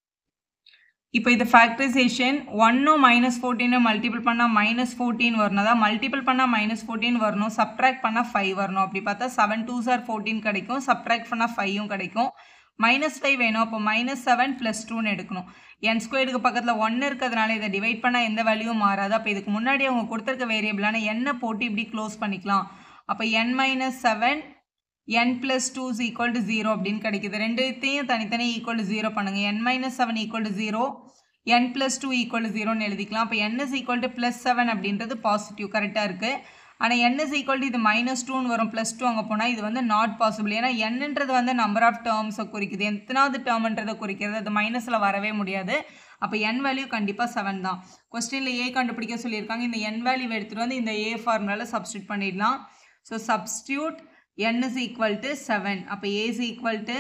இப்போ இது ஃபேக்டரைசேஷன் ஒன்னும் மைனஸ் ஃபோர்டீனும் மல்டிபிள் பண்ணால் மைனஸ் ஃபோர்டீன் வரணும் அதான் மல்டிபிள் பண்ணால் மைனஸ் ஃபோர்டீன் வரணும் சப்ட்ராக்ட் பண்ணால் ஃபைவ் வரணும் அப்படி பார்த்தா செவன் டூ சார் ஃபோர்டீன் கிடைக்கும் சப்ட்ராக்ட் பண்ணால் ஃபைவும் கிடைக்கும் மைனஸ் ஃபைவ் வேணும் அப்போ மைனஸ் செவன் ப்ளஸ் டூன்னு எடுக்கணும் என் ஸ்கொயருக்கு பக்கத்தில் ஒன்று இருக்கிறதுனால இதை டிவைட் பண்ணால் எந்த வேல்யூவும் மாறாது அப்போ இதுக்கு முன்னாடி அவங்க கொடுத்துருக்க வேரியபிளான எண்ணை போட்டு இப்படி க்ளோஸ் பண்ணிக்கலாம் அப்போ n minus seven n plus two is equal to zero அப்படின்னு கிடைக்குது ரெண்டுத்தையும் தனித்தனி ஈக்குவல் டு ஜீரோ பண்ணுங்கள் n minus seven equal to zero n plus two equal to ஜீரோன்னு எழுதிக்கலாம் அப்போ n is equal to plus seven அப்படின்றது பாசிட்டிவ் கரெக்டாக இருக்குது ஆனால் என் இஸ் ஈக்குவல் டு இது மைனஸ் டூன்னு வரும் ப்ளஸ் டூ அங்கே போனால் இது வந்து நாட் பாசிபிள் ஏன்னா என்னன்றது வந்து நம்பர் ஆஃப் டேர்ம்ஸை குறிக்குது எத்தனாவது டேர்ம்ன்றதை குறிக்கிறது அது மைனஸில் வரவே முடியாது அப்போ என் வேல்யூ கண்டிப்பாக செவன் தான் கொஸ்டினில் ஏ கண்டுபிடிக்க சொல்லியிருக்காங்க இந்த என் வேல்யூ எடுத்துகிட்டு வந்து இந்த ஏ ஃபார்முலாவில் சப்ஸ்டியூட் பண்ணிடலாம் so substitute n is equal to 7 அப்போ a is equal to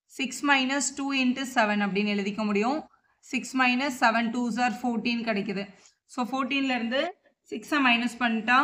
6 minus 2 into 7 அப்படின்னு எழுதிக்க முடியும் 6 minus 7 2s are 14 கிடைக்குது ஸோ ஃபோர்டீன்லேருந்து சிக்ஸை மைனஸ் பண்ணிட்டா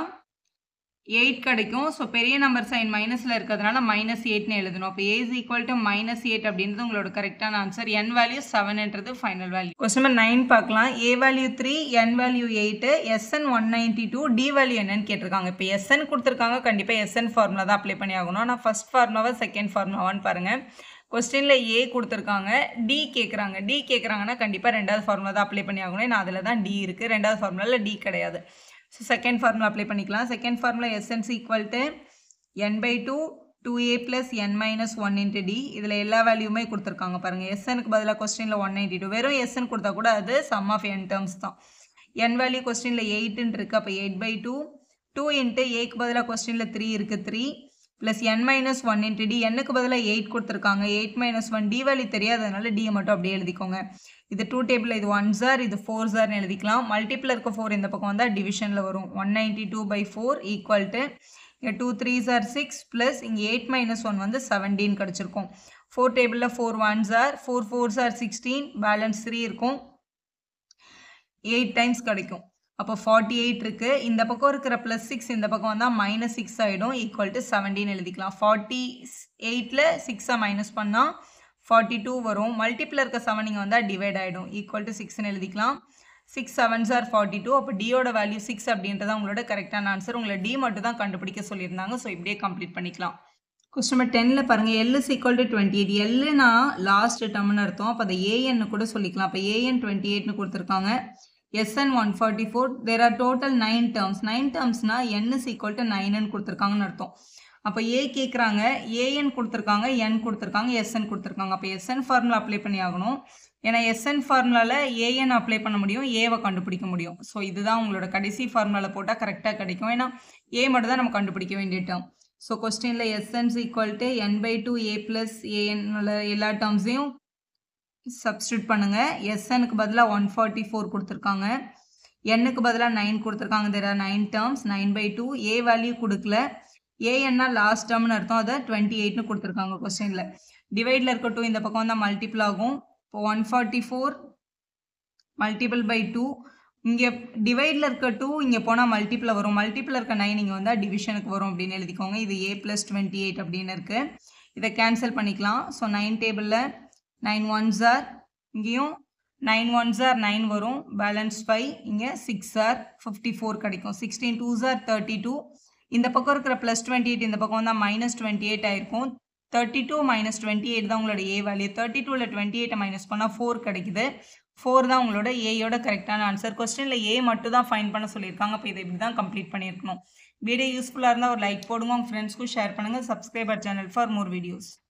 எயிட் கிடைக்கும் ஸோ பெரிய நம்பர் சைன் மைனஸில் இருக்கிறதுனால மைனஸ் எயிட்னு எழுதணும் அப்போ a is equal to minus eight அப்படின்றது உங்களோட கரெக்டான ஆன்சர் என் வேல்யூ செவன்ன்றது final value question number nine பார்க்கலாம் a value three n value eight s n one ninety two d value என்னன்னு கேட்டிருக்காங்க இப்போ எஸ்என் கொடுத்துருக்காங்க கண்டிப்பாக எஸ்என் ஃபார்முலா தான் அப்ளை பண்ணி ஆகணும் நான் ஃபஸ்ட் ஃபார்முலாவா செகண்ட் ஃபார்முலாவான்னு பாருங்கள் கொஸ்டினில் ஏ கொடுத்துருக்காங்க டி கேட்குறாங்க டி கேட்குறாங்கன்னா கண்டிப்பாக ரெண்டாவது ஃபார்முலா தான் அப்ளை பண்ணி ஆகணும் நான் அதில் தான் டி இருக்குது ரெண்டாவது ஃபார்முலாவில் டி கிடையாது ஸோ செகண்ட் ஃபார்முலா அப்ளை பண்ணிக்கலாம் second formula எஸ்என்ஸ் equal to n by two two a plus n minus one into d இதில் எல்லா வேல்யூமே கொடுத்துருக்காங்க பாருங்கள் எஸ்எனுக்கு பதிலாக கொஸ்டினில் ஒன் நைன்டி டூ வெறும் எஸ்என் கொடுத்தா கூட அது சம் ஆஃப் என் டேர்ம்ஸ் தான் என் வேல்யூ கொஸ்டினில் எயிட்டுன்னு இருக்குது அப்போ eight by two two into ஏக்கு பதிலாக கொஸ்டினில் த்ரீ இருக்குது three plus n minus one into d என்னுக்கு பதிலாக எயிட் கொடுத்துருக்காங்க eight minus one d value தெரியாததுனால டியை மட்டும் அப்படியே எழுதிக்கோங்க இது டூ டேபிள் இது ஒன் சார் இது ஃபோர் சார்னு எழுதிக்கலாம் மல்டிப்பிள் இருக்க ஃபோர் இந்த பக்கம் வந்தால் டிவிஷனில் வரும் one ninety two by four equal to இங்கே two three s are six plus இங்கே எயிட் மைனஸ் ஒன் வந்து செவன்டீன் கிடச்சிருக்கும் ஃபோர் டேபிளில் four one s are four four s are sixteen balance three இருக்கும் எயிட் டைம்ஸ் கிடைக்கும் அப்போ ஃபார்ட்டி எயிட் இருக்குது இந்த பக்கம் இருக்கிற ப்ளஸ் சிக்ஸ் இந்த பக்கம் வந்தால் மைனஸ் சிக்ஸ் ஆகிடும் ஈக்குவல் டு செவன்டீன் எழுதிக்கலாம் ஃபார்ட்டி எயிட்டில் சிக்ஸை மைனஸ் பண்ணால் ஃபார்ட்டி டூ வரும் மல்டிப்பில் இருக்க செவன் இங்கே வந்தால் டிவைட் ஆகிடும் ஈக்குவல் டு சிக்ஸ்னு எழுதிக்கலாம் six sevens are forty two அப்போ டியோட வேல்யூ சிக்ஸ் அப்படின்றத உங்களோட கரெக்டான ஆன்சர் உங்களை டி மட்டும் தான் கண்டுபிடிக்க சொல்லியிருந்தாங்க ஸோ இப்படியே கம்ப்ளீட் பண்ணிக்கலாம் கொஸ்டின் நம்பர் டென்னில் பாருங்கள் l is equal to twenty eight எல்லுனா லாஸ்ட் டம்னு அர்த்தம் அப்போ அதை ஏஎன்னு கூட சொல்லிக்கலாம் அப்போ ஏஎன் டுவெண்ட்டி எயிட்னு கொடுத்துருக்காங்க s n one forty four there are total nine terms nine டேர்ம்ஸ்னா என் இஸ் ஈக்குவல் டு நைனுன்னு கொடுத்துருக்காங்கன்னு அர்த்தம் அப்போ ஏ கேட்குறாங்க ஏஎன் கொடுத்துருக்காங்க என் கொடுத்துருக்காங்க எஸ்என் கொடுத்துருக்காங்க அப்போ எஸ்என் ஃபார்முலா அப்ளை பண்ணி ஆகணும் ஏன்னா எஸ்என் ஃபார்முலாவில் ஏஎன் அப்ளை பண்ண முடியும் ஏவை கண்டுபிடிக்க முடியும் ஸோ இதுதான் உங்களோட கடைசி ஃபார்முலாவில் போட்டால் கரெக்டாக கிடைக்கும் ஏன்னா ஏ மட்டும் தான் நம்ம கண்டுபிடிக்க வேண்டிய டேர்ம் ஸோ கொஸ்டினில் s n is equal to n by two a plus ஏஎன்ல எல்லா டேர்ம்ஸையும் சப்ஸ்டியூட் பண்ணுங்கள் எஸ்எனுக்கு பதிலாக ஒன் ஃபார்ட்டி ஃபோர் கொடுத்துருக்காங்க எண்ணுக்கு பதிலாக நைன் கொடுத்துருக்காங்க there are nine terms nine by two a value கொடுக்கல ஏஎன்னா லாஸ்ட் டேர்ம்னு அர்த்தம் அதை டுவெண்ட்டி எயிட்னு கொடுத்துருக்காங்க கொஸ்டினில் டிவைடில் இருக்கட்டும் இந்த பக்கம் வந்தால் மல்டிபிள் ஆகும் இப்போ one forty four multiple by two இங்கே டிவைடில் இருக்க டூ இங்கே போனால் மல்டிப்பில் வரும் மல்டிப்பில் இருக்க நைன் இங்கே வந்தால் டிவிஷனுக்கு வரும் அப்படின்னு எழுதிக்கோங்க இது ஏ ப்ளஸ் டுவெண்ட்டி எயிட் அப்படின்னு இருக்குது இதை கேன்சல் பண்ணிக்கலாம் ஸோ நைன் டேபிளில் நைன் ஒன்ஸ் ஆர் இங்கேயும் நைன் ஒன்ஸ் ஆர் நைன் வரும் பேலன்ஸ் ஃபைவ் இங்கே சிக்ஸ் ஆர் ஃபிஃப்டி ஃபோர் கிடைக்கும் sixteen twos are thirty two இந்த பக்கம் இருக்கிற ப்ளஸ் டுவெண்ட்டி எயிட் இந்த பக்கம் வந்தால் மைனஸ் டுவெண்ட்டி எயிட் ஆயிருக்கும் thirty two minus twenty eight தான் உங்களோட ஏ வேல்யூ தேர்ட்டி டூவில் டுவெண்ட்டி எயிட்டை மைனஸ் பண்ணால் ஃபோர் கிடைக்குது ஃபோர் தான் உங்களோட ஏயோட கரெக்டான ஆன்சர் கொஸ்டினில் ஏ மட்டும் தான் ஃபைன் பண்ண சொல்லியிருக்காங்க அப்போ இதை இப்படி தான் கம்ப்ளீட் பண்ணியிருக்கணும் வீடியோ யூஸ்ஃபுல்லாக இருந்தால் ஒரு லைக் போடுங்க உங்கள் ஃப்ரெண்ட்ஸ்க்கும் ஷேர் பண்ணுங்கள் subscriber channel for more videos